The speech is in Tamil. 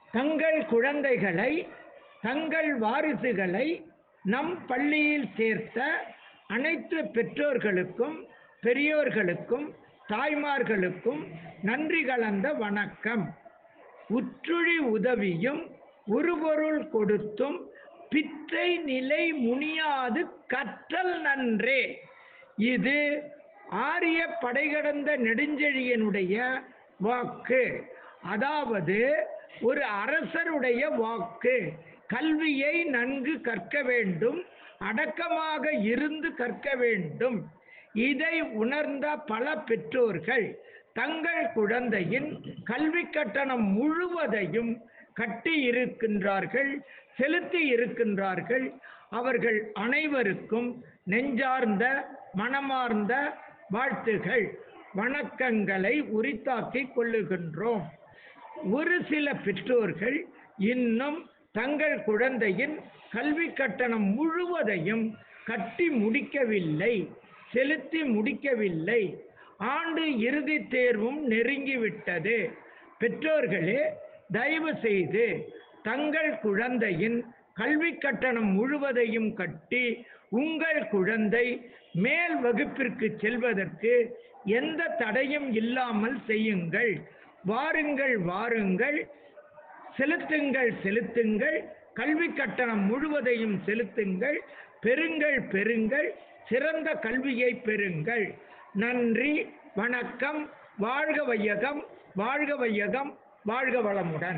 தங்கள் குழந்தைகளை தங்கள் வாரிசுகளை நம் பள்ளியில் சேர்த்த அனைத்து பெற்றோர்களுக்கும் பெரியோர்களுக்கும் தாய்மார்களுக்கும் நன்றி கலந்த வணக்கம் உற்றுழி உதவியும் உருபொருள் கொடுத்தும் பிற்றை நிலை முனியாது கற்றல் நன்றே இது ஆரிய படைகடந்த நெடுஞ்செழியனுடைய வாக்கு அதாவது ஒரு அரசருடைய வாக்கு கல்வியை நன்கு கற்க வேண்டும் அடக்கமாக இருந்து கற்க வேண்டும் இதை உணர்ந்த பல பெற்றோர்கள் தங்கள் குழந்தையின் கல்வி கட்டணம் முழுவதையும் கட்டி இருக்கின்றார்கள் செலுத்தி இருக்கின்றார்கள் அவர்கள் அனைவருக்கும் நெஞ்சார்ந்த மனமார்ந்த வாழ்த்துகள் வணக்கங்களை உரித்தாக்கிக் கொள்ளுகின்றோம் ஒரு சில பெற்றோர்கள் இன்னும் தங்கள் குழந்தையின் கல்வி கட்டணம் முழுவதையும் கட்டி முடிக்கவில்லை செலுத்தி முடிக்கவில்லை ஆண்டு இறுதி தேர்வும் நெருங்கிவிட்டது பெற்றோர்களே தயவு செய்து தங்கள் குழந்தையின் கல்வி கட்டணம் முழுவதையும் கட்டி உங்கள் குழந்தை மேல் வகுப்பிற்கு செல்வதற்கு எந்த தடையும் இல்லாமல் செய்யுங்கள் வாருங்கள் வாருங்கள் செலுத்துங்கள் செலுத்துங்கள் கல்வி கட்டணம் முழுவதையும் செலுத்துங்கள் பெறுங்கள் பெறுங்கள் சிறந்த கல்வியை பெறுங்கள் நன்றி வணக்கம் வாழ்க வையகம் வாழ்க வையகம் வாழ்க வளமுடன்